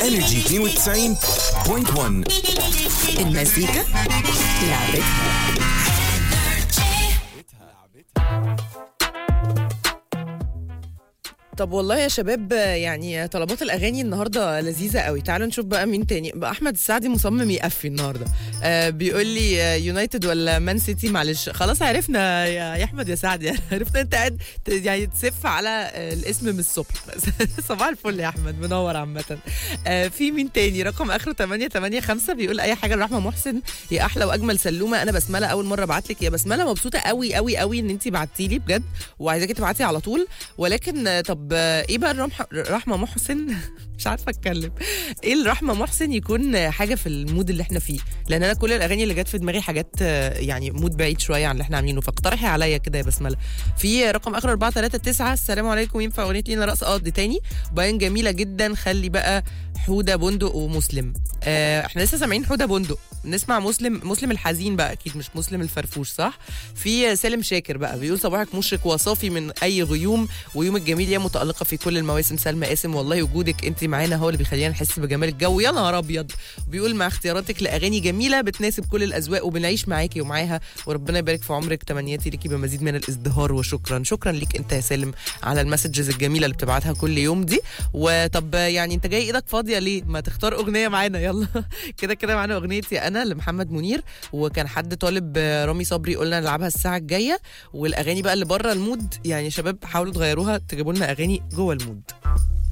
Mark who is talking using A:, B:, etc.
A: انرجي 92.1
B: المزيكا لعبتها
C: طب والله يا شباب يعني طلبات الاغاني النهارده لذيذه قوي تعالوا نشوف بقى مين تاني بقى احمد السعدي مصمم يقفي النهارده آه بيقول لي آه، يونايتد ولا مان سيتي معلش خلاص عرفنا يا يا احمد يا سعدي عرفنا انت قاعد ت- يعني تسف على آه، الاسم من الصبح صباح الفل يا احمد منور عامه آه في مين تاني رقم اخره 885 بيقول اي حاجه لرحمه محسن يا احلى واجمل سلومه انا بسمله اول مره ابعت لك يا بسمله مبسوطه قوي قوي قوي ان انت بعتي لي بجد وعايزاكي تبعتي على طول ولكن آه، طب آه، ايه بقى الرمح- رحمه محسن مش عارفه اتكلم ايه الرحمه محسن يكون آه، حاجه في المود اللي احنا فيه لان انا كل الاغاني اللي جت في دماغي حاجات آه، يعني مود بعيد شويه عن اللي احنا عاملينه فاقترحي عليا كده يا بسمله في رقم اخر 439 السلام عليكم ينفع اغنيه لينا رقص اه دي تاني بيان جميله جدا خلي بقى حوده بندق ومسلم آه احنا لسه سامعين حوده بندق نسمع مسلم مسلم الحزين بقى اكيد مش مسلم الفرفوش صح في سالم شاكر بقى بيقول صباحك مشرق وصافي من اي غيوم ويومك جميل يا متالقه في كل المواسم سلمى قاسم والله وجودك انت معانا هو اللي بيخلينا نحس بجمال الجو يا نهار ابيض بيقول مع اختياراتك لاغاني جميله بتناسب كل الاذواق وبنعيش معاكي ومعاها وربنا يبارك في عمرك تمنياتي ليكي بمزيد من الازدهار وشكرا شكرا ليك انت يا سالم على المسجز الجميله اللي بتبعتها كل يوم دي وطب يعني انت جاي ايدك فاضيه ليه ما تختار اغنيه معانا يلا كده كده معانا اغنيتي انا لمحمد منير وكان حد طالب رامي صبري قلنا نلعبها الساعه الجايه والاغاني بقى اللي بره المود يعني يا شباب حاولوا تغيروها تجيبوا لنا اغاني جوه المود